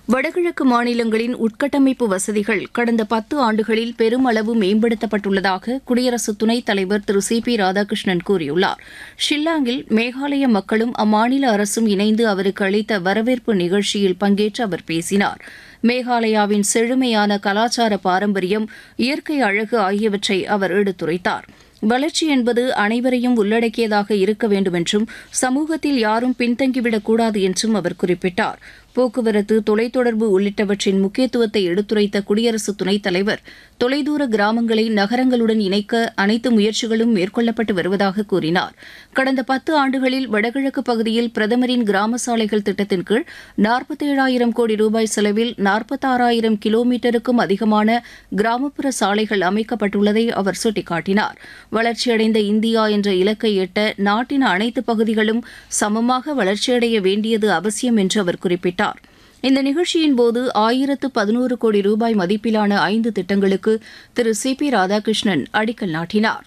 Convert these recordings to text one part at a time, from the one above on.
வடகிழக்கு மாநிலங்களின் உட்கட்டமைப்பு வசதிகள் கடந்த பத்து ஆண்டுகளில் பெருமளவு மேம்படுத்தப்பட்டுள்ளதாக குடியரசு துணைத் தலைவர் திரு சி பி ராதாகிருஷ்ணன் கூறியுள்ளார் ஷில்லாங்கில் மேகாலய மக்களும் அம்மாநில அரசும் இணைந்து அவருக்கு அளித்த வரவேற்பு நிகழ்ச்சியில் பங்கேற்று அவர் பேசினார் மேகாலயாவின் செழுமையான கலாச்சார பாரம்பரியம் இயற்கை அழகு ஆகியவற்றை அவர் எடுத்துரைத்தார் வளர்ச்சி என்பது அனைவரையும் உள்ளடக்கியதாக இருக்க வேண்டும் என்றும் சமூகத்தில் யாரும் பின்தங்கிவிடக் கூடாது என்றும் அவர் குறிப்பிட்டார் போக்குவரத்து தொலைத்தொடர்பு உள்ளிட்டவற்றின் முக்கியத்துவத்தை எடுத்துரைத்த குடியரசு துணைத் தலைவர் தொலைதூர கிராமங்களை நகரங்களுடன் இணைக்க அனைத்து முயற்சிகளும் மேற்கொள்ளப்பட்டு வருவதாக கூறினார் கடந்த பத்து ஆண்டுகளில் வடகிழக்கு பகுதியில் பிரதமரின் கிராம சாலைகள் திட்டத்தின் கீழ் நாற்பத்தேழாயிரம் கோடி ரூபாய் செலவில் நாற்பத்தாறாயிரம் கிலோமீட்டருக்கும் அதிகமான கிராமப்புற சாலைகள் அமைக்கப்பட்டுள்ளதை அவர் சுட்டிக்காட்டினார் வளர்ச்சியடைந்த இந்தியா என்ற இலக்கை எட்ட நாட்டின் அனைத்து பகுதிகளும் சமமாக வளர்ச்சியடைய வேண்டியது அவசியம் என்று அவர் குறிப்பிட்டார் இந்த நிகழ்ச்சியின் போது ஆயிரத்து பதினோரு கோடி ரூபாய் மதிப்பிலான ஐந்து திட்டங்களுக்கு திரு சி பி ராதாகிருஷ்ணன் அடிக்கல் நாட்டினார்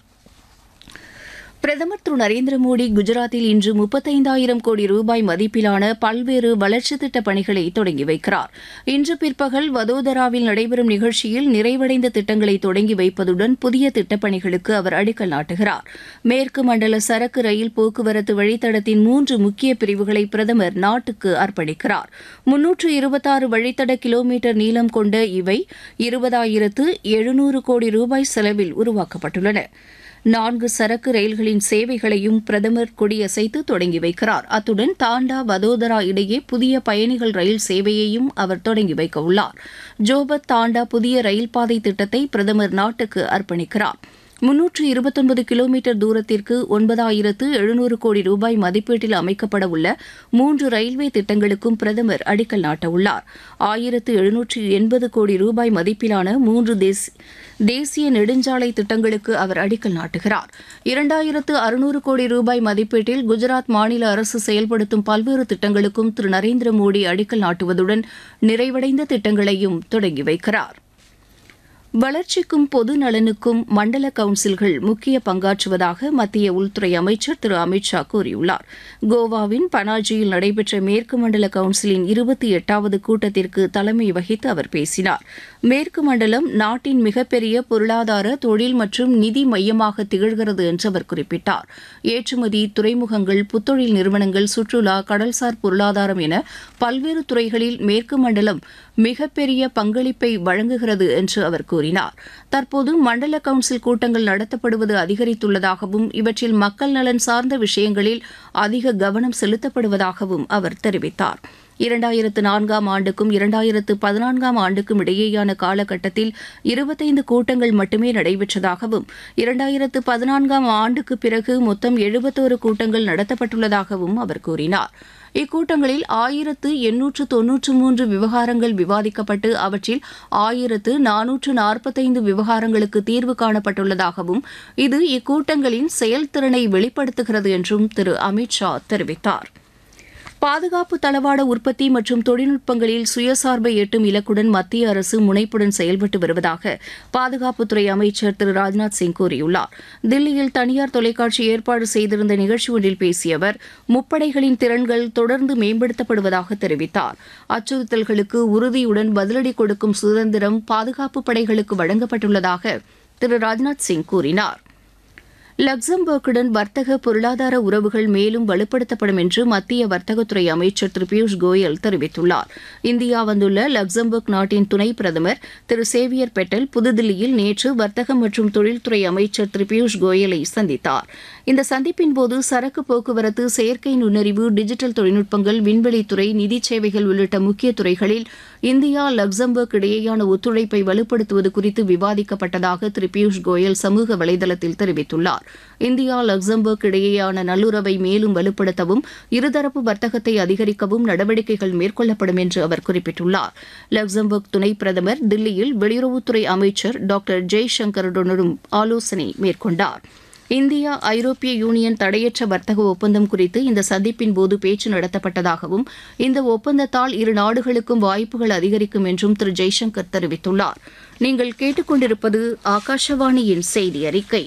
பிரதமர் திரு நரேந்திர மோடி குஜராத்தில் இன்று முப்பத்தைந்தாயிரம் கோடி ரூபாய் மதிப்பிலான பல்வேறு வளர்ச்சித் திட்டப் பணிகளை தொடங்கி வைக்கிறார் இன்று பிற்பகல் வதோதராவில் நடைபெறும் நிகழ்ச்சியில் நிறைவடைந்த திட்டங்களை தொடங்கி வைப்பதுடன் புதிய திட்டப்பணிகளுக்கு அவர் அடிக்கல் நாட்டுகிறார் மேற்கு மண்டல சரக்கு ரயில் போக்குவரத்து வழித்தடத்தின் மூன்று முக்கிய பிரிவுகளை பிரதமர் நாட்டுக்கு அர்ப்பணிக்கிறார் முன்னூற்று இருபத்தாறு வழித்தட கிலோமீட்டர் நீளம் கொண்ட இவை இருபதாயிரத்து எழுநூறு கோடி ரூபாய் செலவில் உருவாக்கப்பட்டுள்ளன நான்கு சரக்கு ரயில்களின் சேவைகளையும் பிரதமர் கொடியசைத்து தொடங்கி வைக்கிறார் அத்துடன் தாண்டா வதோதரா இடையே புதிய பயணிகள் ரயில் சேவையையும் அவர் தொடங்கி வைக்க உள்ளார் ஜோபத் தாண்டா புதிய ரயில் பாதை திட்டத்தை பிரதமர் நாட்டுக்கு அர்ப்பணிக்கிறார் முன்னூற்று இருபத்தொன்பது கிலோமீட்டர் தூரத்திற்கு ஒன்பதாயிரத்து எழுநூறு கோடி ரூபாய் மதிப்பீட்டில் அமைக்கப்பட உள்ள மூன்று ரயில்வே திட்டங்களுக்கும் பிரதமர் அடிக்கல் நாட்டவுள்ளார் ஆயிரத்து எழுநூற்று எண்பது கோடி ரூபாய் மதிப்பிலான மூன்று தேசிய தேசிய நெடுஞ்சாலை திட்டங்களுக்கு அவர் அடிக்கல் நாட்டுகிறார் இரண்டாயிரத்து அறுநூறு கோடி ரூபாய் மதிப்பீட்டில் குஜராத் மாநில அரசு செயல்படுத்தும் பல்வேறு திட்டங்களுக்கும் திரு நரேந்திர மோடி அடிக்கல் நாட்டுவதுடன் நிறைவடைந்த திட்டங்களையும் தொடங்கி வைக்கிறார் வளர்ச்சிக்கும் பொது நலனுக்கும் மண்டல கவுன்சில்கள் முக்கிய பங்காற்றுவதாக மத்திய உள்துறை அமைச்சர் திரு அமித் ஷா கூறியுள்ளார் கோவாவின் பனாஜியில் நடைபெற்ற மேற்கு மண்டல கவுன்சிலின் இருபத்தி எட்டாவது கூட்டத்திற்கு தலைமை வகித்து அவர் பேசினார் மேற்கு மண்டலம் நாட்டின் மிகப்பெரிய பொருளாதார தொழில் மற்றும் நிதி மையமாக திகழ்கிறது என்று அவர் குறிப்பிட்டார் ஏற்றுமதி துறைமுகங்கள் புத்தொழில் நிறுவனங்கள் சுற்றுலா கடல்சார் பொருளாதாரம் என பல்வேறு துறைகளில் மேற்கு மண்டலம் மிகப்பெரிய பங்களிப்பை வழங்குகிறது என்று அவர் கூறினார் தற்போது மண்டல கவுன்சில் கூட்டங்கள் நடத்தப்படுவது அதிகரித்துள்ளதாகவும் இவற்றில் மக்கள் நலன் சார்ந்த விஷயங்களில் அதிக கவனம் செலுத்தப்படுவதாகவும் அவர் தெரிவித்தார் இரண்டாயிரத்து நான்காம் ஆண்டுக்கும் இரண்டாயிரத்து பதினான்காம் ஆண்டுக்கும் இடையேயான காலகட்டத்தில் இருபத்தைந்து கூட்டங்கள் மட்டுமே நடைபெற்றதாகவும் இரண்டாயிரத்து பதினான்காம் ஆண்டுக்கு பிறகு மொத்தம் எழுபத்தோரு கூட்டங்கள் நடத்தப்பட்டுள்ளதாகவும் அவர் கூறினார் இக்கூட்டங்களில் ஆயிரத்து எண்ணூற்று தொன்னூற்று மூன்று விவகாரங்கள் விவாதிக்கப்பட்டு அவற்றில் ஆயிரத்து நானூற்று நாற்பத்தைந்து விவகாரங்களுக்கு தீர்வு காணப்பட்டுள்ளதாகவும் இது இக்கூட்டங்களின் செயல்திறனை வெளிப்படுத்துகிறது என்றும் திரு அமித் ஷா தெரிவித்தார் பாதுகாப்பு தளவாட உற்பத்தி மற்றும் தொழில்நுட்பங்களில் சுயசார்பை எட்டும் இலக்குடன் மத்திய அரசு முனைப்புடன் செயல்பட்டு வருவதாக பாதுகாப்புத்துறை அமைச்சர் திரு ராஜ்நாத் சிங் கூறியுள்ளார் தில்லியில் தனியார் தொலைக்காட்சி ஏற்பாடு செய்திருந்த நிகழ்ச்சி ஒன்றில் பேசிய அவர் முப்படைகளின் திறன்கள் தொடர்ந்து மேம்படுத்தப்படுவதாக தெரிவித்தார் அச்சுறுத்தல்களுக்கு உறுதியுடன் பதிலடி கொடுக்கும் சுதந்திரம் பாதுகாப்பு படைகளுக்கு வழங்கப்பட்டுள்ளதாக திரு ராஜ்நாத் சிங் கூறினார் லக்சம்பர்க்குடன் வர்த்தக பொருளாதார உறவுகள் மேலும் வலுப்படுத்தப்படும் என்று மத்திய வர்த்தகத்துறை அமைச்சர் திரு பியூஷ் கோயல் தெரிவித்துள்ளார் இந்தியா வந்துள்ள லக்சம்பர்க் நாட்டின் துணை பிரதமர் திரு சேவியர் பெட்டல் புதுதில்லியில் நேற்று வர்த்தகம் மற்றும் தொழில்துறை அமைச்சர் திரு பியூஷ் கோயலை சந்தித்தார் இந்த சந்திப்பின் போது சரக்கு போக்குவரத்து செயற்கை நுண்ணறிவு டிஜிட்டல் தொழில்நுட்பங்கள் விண்வெளித்துறை நிதி சேவைகள் உள்ளிட்ட முக்கிய துறைகளில் இந்தியா லக்சம்பர்க் இடையேயான ஒத்துழைப்பை வலுப்படுத்துவது குறித்து விவாதிக்கப்பட்டதாக திரு பியூஷ் கோயல் சமூக வலைதளத்தில் தெரிவித்துள்ளார் இந்தியா லக்சம்பர்க் இடையேயான நல்லுறவை மேலும் வலுப்படுத்தவும் இருதரப்பு வர்த்தகத்தை அதிகரிக்கவும் நடவடிக்கைகள் மேற்கொள்ளப்படும் என்று அவர் குறிப்பிட்டுள்ளார் லக்சம்பர்க் துணை பிரதமர் தில்லியில் வெளியுறவுத்துறை அமைச்சர் டாக்டர் ஜெய்சங்கருடனும் ஆலோசனை மேற்கொண்டார் இந்தியா ஐரோப்பிய யூனியன் தடையற்ற வர்த்தக ஒப்பந்தம் குறித்து இந்த சந்திப்பின் போது பேச்சு நடத்தப்பட்டதாகவும் இந்த ஒப்பந்தத்தால் இரு நாடுகளுக்கும் வாய்ப்புகள் அதிகரிக்கும் என்றும் திரு ஜெய்சங்கர் தெரிவித்துள்ளார் நீங்கள் கேட்டுக்கொண்டிருப்பது ஆகாஷவாணியின் செய்தி அறிக்கை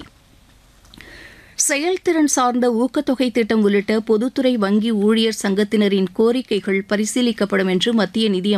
செயல்திறன் சார்ந்த ஊக்கத்தொகை திட்டம் உள்ளிட்ட பொதுத்துறை வங்கி ஊழியர் சங்கத்தினரின் கோரிக்கைகள் பரிசீலிக்கப்படும் என்று மத்திய நிதி